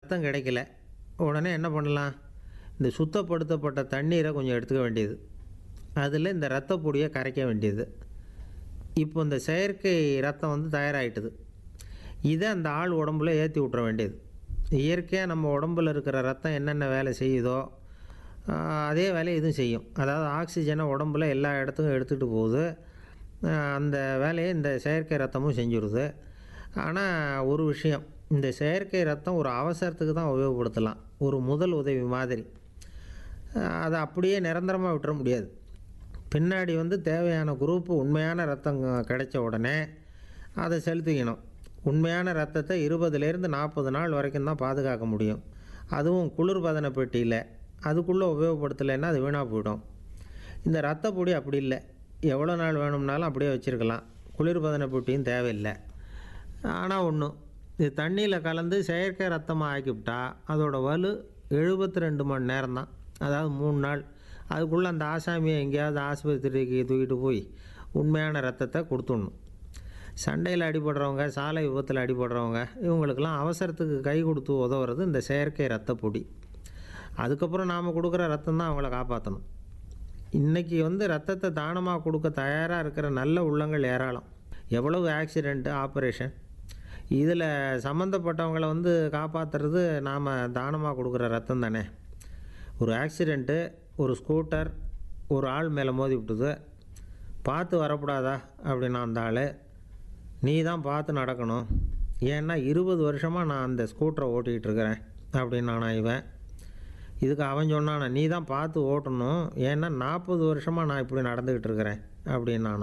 ரத்தம் கிடைக்கல உடனே என்ன பண்ணலாம் இந்த சுத்தப்படுத்தப்பட்ட தண்ணீரை கொஞ்சம் எடுத்துக்க வேண்டியது அதில் இந்த ரத்த பொடியை கரைக்க வேண்டியது இப்போ இந்த செயற்கை ரத்தம் வந்து தயாராகிட்டுது இதை அந்த ஆள் உடம்புல ஏற்றி விட்ற வேண்டியது இயற்கையாக நம்ம உடம்புல இருக்கிற ரத்தம் என்னென்ன வேலை செய்யுதோ ஆஹ், அதே வேலையை இதுவும் செய்யும் அதாவது ஆக்சிஜனை உடம்புல எல்லா இடத்துக்கும் எடுத்துகிட்டு போகுது ஆஹ், அந்த வேலையை இந்த செயற்கை ரத்தமும் செஞ்சுருது ஆனால் ஒரு விஷயம் இந்த செயற்கை ரத்தம் ஒரு அவசரத்துக்கு தான் உபயோகப்படுத்தலாம் ஒரு முதல் உதவி மாதிரி ஆஹ், அதை அப்படியே நிரந்தரமாக விட்டுற முடியாது பின்னாடி வந்து தேவையான குரூப்பு உண்மையான ரத்தம் கிடைச்ச உடனே அதை செலுத்திக்கணும் உண்மையான ரத்தத்தை இருபதுலேருந்து நாற்பது நாள் வரைக்கும் தான் பாதுகாக்க முடியும் அதுவும் குளிர்பதன பெட்டியில் அதுக்குள்ளே உபயோகப்படுத்தலைன்னா அது வீணாக போயிடும் இந்த ரத்த பொடி அப்படி இல்லை எவ்வளோ நாள் வேணும்னாலும் அப்படியே வச்சுருக்கலாம் குளிர்பதன பெட்டியும் தேவையில்லை ஆனால் ஒன்று இது தண்ணியில் கலந்து செயற்கை ரத்தமாக ஆக்கிவிட்டா அதோட வலு எழுபத்தி ரெண்டு மணி நேரம் தான் அதாவது மூணு நாள் அதுக்குள்ளே அந்த ஆசாமியை எங்கேயாவது ஆஸ்பத்திரிக்கு தூக்கிட்டு போய் உண்மையான ரத்தத்தை கொடுத்துடணும் சண்டையில் அடிபடுறவங்க சாலை விபத்தில் அடிபடுறவங்க இவங்களுக்கெல்லாம் அவசரத்துக்கு கை கொடுத்து உதவுறது இந்த செயற்கை ரத்த பொடி அதுக்கப்புறம் நாம் கொடுக்குற ரத்தம் தான் அவங்கள காப்பாற்றணும் இன்றைக்கி வந்து ரத்தத்தை தானமாக கொடுக்க தயாராக இருக்கிற நல்ல உள்ளங்கள் ஏராளம் எவ்வளவு ஆக்சிடெண்ட்டு ஆப்ரேஷன் இதில் சம்மந்தப்பட்டவங்கள வந்து காப்பாற்றுறது நாம் தானமாக கொடுக்குற ரத்தம் தானே ஒரு ஆக்சிடெண்ட்டு ஒரு ஸ்கூட்டர் ஒரு ஆள் மேலே மோதி விட்டுது பார்த்து வரக்கூடாதா அப்படின்னு அந்த ஆள் நீ தான் பார்த்து நடக்கணும் ஏன்னா இருபது வருஷமாக நான் அந்த ஸ்கூட்டரை ஓட்டிகிட்டு இருக்கிறேன் அப்படின்னு நானா இவன் இதுக்கு அவன் சொன்னானா நீ தான் பார்த்து ஓட்டணும் ஏன்னா நாற்பது வருஷமாக நான் இப்படி நடந்துக்கிட்டு இருக்கிறேன் அப்படின்னு நானா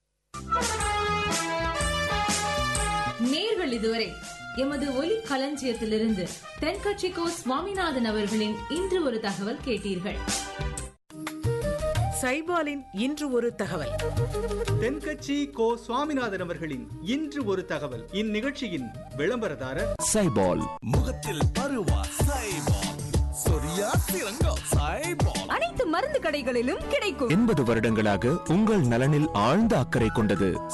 நேர்கள் இதுவரை எமது ஒலி களஞ்சியத்திலிருந்து தென்கட்சிக்கோ சுவாமிநாதன் அவர்களின் இன்று ஒரு தகவல் கேட்டீர்கள் சைபாலின் இன்று ஒரு தகவல் தென்கட்சி கோ சுவாமிநாதன் அவர்களின் இன்று ஒரு தகவல் இந்நிகழ்ச்சியின் விளம்பரதாரர் சைபால் முகத்தில் பருவா சைபால் சொரியா சிறங்கம் சைபால் அனைத்து மருந்து கடைகளிலும் கிடைக்கும் எண்பது வருடங்களாக உங்கள் நலனில் ஆழ்ந்த அக்கறை கொண்டது